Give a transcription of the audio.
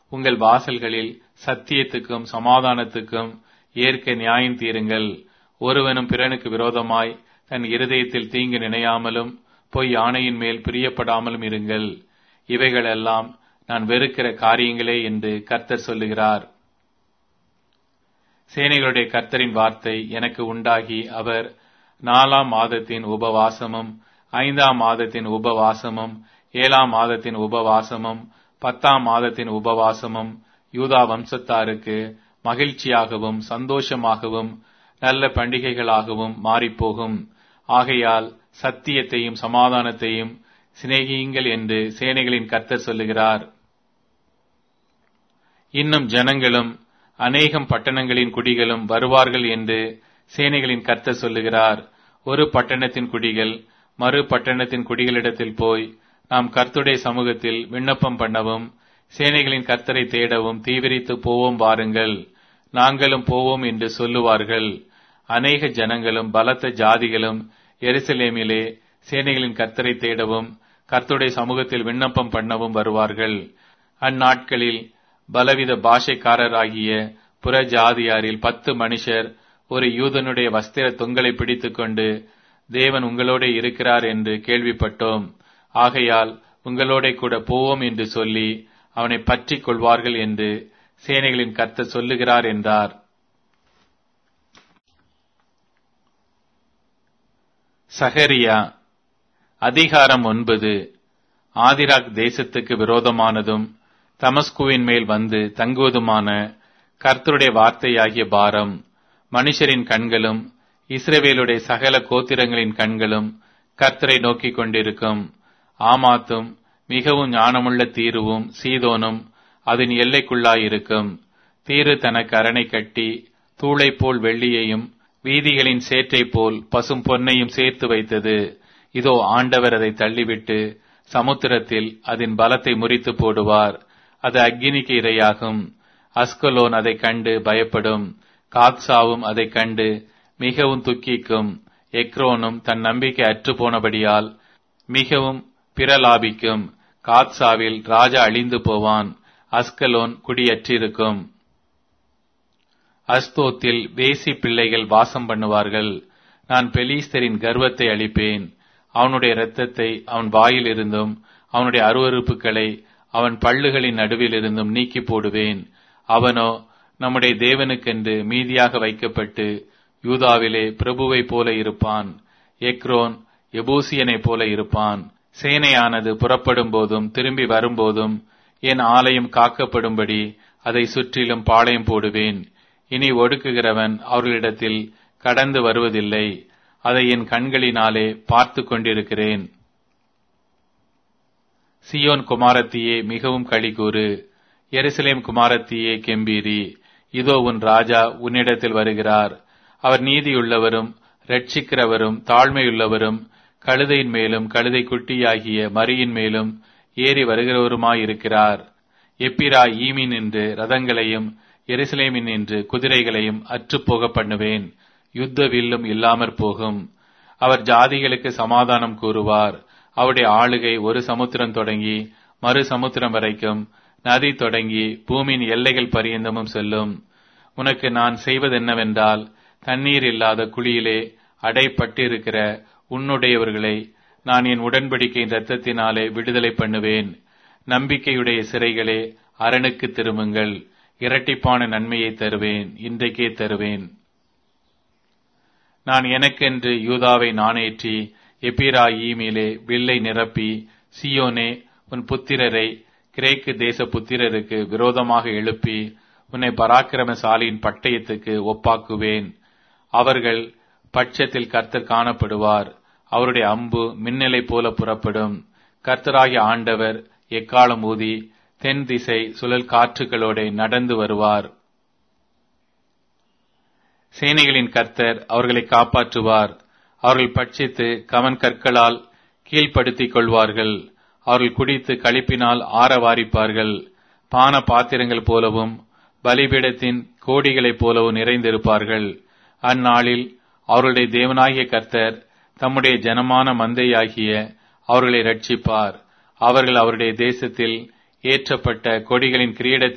உங்கள் வாசல்களில் சத்தியத்துக்கும் சமாதானத்துக்கும் ஏற்க நியாயம் தீருங்கள் ஒருவனும் பிறனுக்கு விரோதமாய் தன் இருதயத்தில் தீங்கு நினையாமலும் பொய் ஆணையின் மேல் பிரியப்படாமலும் இருங்கள் இவைகளெல்லாம் நான் வெறுக்கிற காரியங்களே என்று கர்த்தர் சொல்லுகிறார் சேனைகளுடைய கர்த்தரின் வார்த்தை எனக்கு உண்டாகி அவர் நாலாம் மாதத்தின் உபவாசமும் ஐந்தாம் மாதத்தின் உபவாசமும் ஏழாம் மாதத்தின் உபவாசமும் பத்தாம் மாதத்தின் உபவாசமும் யூதா வம்சத்தாருக்கு மகிழ்ச்சியாகவும் சந்தோஷமாகவும் நல்ல பண்டிகைகளாகவும் மாறிப்போகும் ஆகையால் சத்தியத்தையும் சமாதானத்தையும் சிநேகியுங்கள் என்று சேனைகளின் கர்த்தர் சொல்லுகிறார் இன்னும் ஜனங்களும் அநேகம் பட்டணங்களின் குடிகளும் வருவார்கள் என்று சேனைகளின் கர்த்தர் சொல்லுகிறார் ஒரு பட்டணத்தின் குடிகள் மறு பட்டணத்தின் குடிகளிடத்தில் போய் நாம் கர்த்துடைய சமூகத்தில் விண்ணப்பம் பண்ணவும் சேனைகளின் கர்த்தரை தேடவும் தீவிரித்து போவோம் வாருங்கள் நாங்களும் போவோம் என்று சொல்லுவார்கள் அநேக ஜனங்களும் பலத்த ஜாதிகளும் எருசலேமிலே சேனைகளின் கர்த்தரை தேடவும் கர்த்துடைய சமூகத்தில் விண்ணப்பம் பண்ணவும் வருவார்கள் அந்நாட்களில் பலவித பாஷைக்காரராகிய புற ஜாதியாரில் பத்து மனுஷர் ஒரு யூதனுடைய வஸ்திர தொங்கலை பிடித்துக்கொண்டு தேவன் உங்களோட இருக்கிறார் என்று கேள்விப்பட்டோம் ஆகையால் உங்களோட கூட போவோம் என்று சொல்லி அவனை பற்றிக் கொள்வார்கள் என்று சேனைகளின் கர்த்தர் சொல்லுகிறார் என்றார் சகரியா அதிகாரம் ஒன்பது ஆதிராக் தேசத்துக்கு விரோதமானதும் தமஸ்குவின் மேல் வந்து தங்குவதுமான கர்த்தருடைய வார்த்தையாகிய பாரம் மனுஷரின் கண்களும் இஸ்ரவேலுடைய சகல கோத்திரங்களின் கண்களும் கர்த்தரை நோக்கிக் கொண்டிருக்கும் ஆமாத்தும் மிகவும் ஞானமுள்ள தீருவும் சீதோனும் அதன் எல்லைக்குள்ளாயிருக்கும் தீரு தனக்கு அரணை கட்டி தூளை போல் வெள்ளியையும் வீதிகளின் சேற்றை போல் பசும் பொன்னையும் சேர்த்து வைத்தது இதோ ஆண்டவர் அதை தள்ளிவிட்டு சமுத்திரத்தில் அதன் பலத்தை முறித்து போடுவார் அது அக்கினிக்கு இரையாகும் அஸ்கலோன் அதை கண்டு பயப்படும் காக்சாவும் அதை கண்டு மிகவும் துக்கிக்கும் எக்ரோனும் தன் நம்பிக்கை அற்று போனபடியால் மிகவும் பிரலாபிக்கும் காத்சாவில் ராஜா அழிந்து போவான் அஸ்கலோன் குடியற்றிருக்கும் அஸ்தோத்தில் வேசி பிள்ளைகள் வாசம் பண்ணுவார்கள் நான் பெலீஸ்தரின் கர்வத்தை அளிப்பேன் அவனுடைய இரத்தத்தை அவன் வாயில் இருந்தும் அவனுடைய அருவறுப்புகளை அவன் பள்ளுகளின் நடுவில் இருந்தும் நீக்கி போடுவேன் அவனோ நம்முடைய தேவனுக்கென்று மீதியாக வைக்கப்பட்டு யூதாவிலே பிரபுவை போல இருப்பான் எக்ரோன் எபூசியனை போல இருப்பான் சேனையானது புறப்படும் போதும் திரும்பி வரும்போதும் என் ஆலயம் காக்கப்படும்படி அதை சுற்றிலும் பாளையம் போடுவேன் இனி ஒடுக்குகிறவன் அவர்களிடத்தில் கடந்து வருவதில்லை அதை என் கண்களினாலே பார்த்து கொண்டிருக்கிறேன் சியோன் குமாரத்தியே மிகவும் களிகூறு எருசலேம் குமாரத்தியே கெம்பீரி இதோ உன் ராஜா உன்னிடத்தில் வருகிறார் அவர் நீதியுள்ளவரும் ரட்சிக்கிறவரும் தாழ்மையுள்ளவரும் கழுதையின் மேலும் கழுதை குட்டியாகிய மரியின் மேலும் ஏறி வருகிறவருமாயிருக்கிறார் எப்பிரா ஈமின் என்று ரதங்களையும் எருசலேமின் என்று குதிரைகளையும் அற்றுப்போக பண்ணுவேன் யுத்த வில்லும் இல்லாமற் போகும் அவர் ஜாதிகளுக்கு சமாதானம் கூறுவார் அவருடைய ஆளுகை ஒரு சமுத்திரம் தொடங்கி மறு சமுத்திரம் வரைக்கும் நதி தொடங்கி பூமியின் எல்லைகள் பரியந்தமும் செல்லும் உனக்கு நான் செய்வதென்னவென்றால் தண்ணீர் இல்லாத குழியிலே அடைப்பட்டிருக்கிற உன்னுடையவர்களை நான் என் உடன்படிக்கையின் இரத்தத்தினாலே விடுதலை பண்ணுவேன் நம்பிக்கையுடைய சிறைகளே அரணுக்கு திரும்புங்கள் இரட்டிப்பான நன்மையை தருவேன் இன்றைக்கே தருவேன் நான் எனக்கென்று யூதாவை நாணேற்றி எப்பிராயீமிலே வில்லை நிரப்பி சியோனே உன் புத்திரரை கிரேக்கு தேச புத்திரருக்கு விரோதமாக எழுப்பி உன்னை பராக்கிரமசாலியின் பட்டயத்துக்கு ஒப்பாக்குவேன் அவர்கள் பட்சத்தில் கர்த்தர் காணப்படுவார் அவருடைய அம்பு மின்னலை போல புறப்படும் கர்த்தராகிய ஆண்டவர் எக்காலம் ஊதி தென் திசை சுழல் காற்றுகளோட நடந்து வருவார் சேனைகளின் கர்த்தர் அவர்களை காப்பாற்றுவார் அவர்கள் பட்சித்து கவன் கற்களால் கீழ்ப்படுத்திக் கொள்வார்கள் அவர்கள் குடித்து களிப்பினால் ஆரவாரிப்பார்கள் பான பாத்திரங்கள் போலவும் பலிபீடத்தின் கோடிகளைப் போலவும் நிறைந்திருப்பார்கள் அந்நாளில் அவர்களுடைய தேவனாகிய கர்த்தர் தம்முடைய ஜனமான மந்தையாகிய அவர்களை ரட்சிப்பார் அவர்கள் அவருடைய தேசத்தில் ஏற்றப்பட்ட கொடிகளின் கிரீடத்தை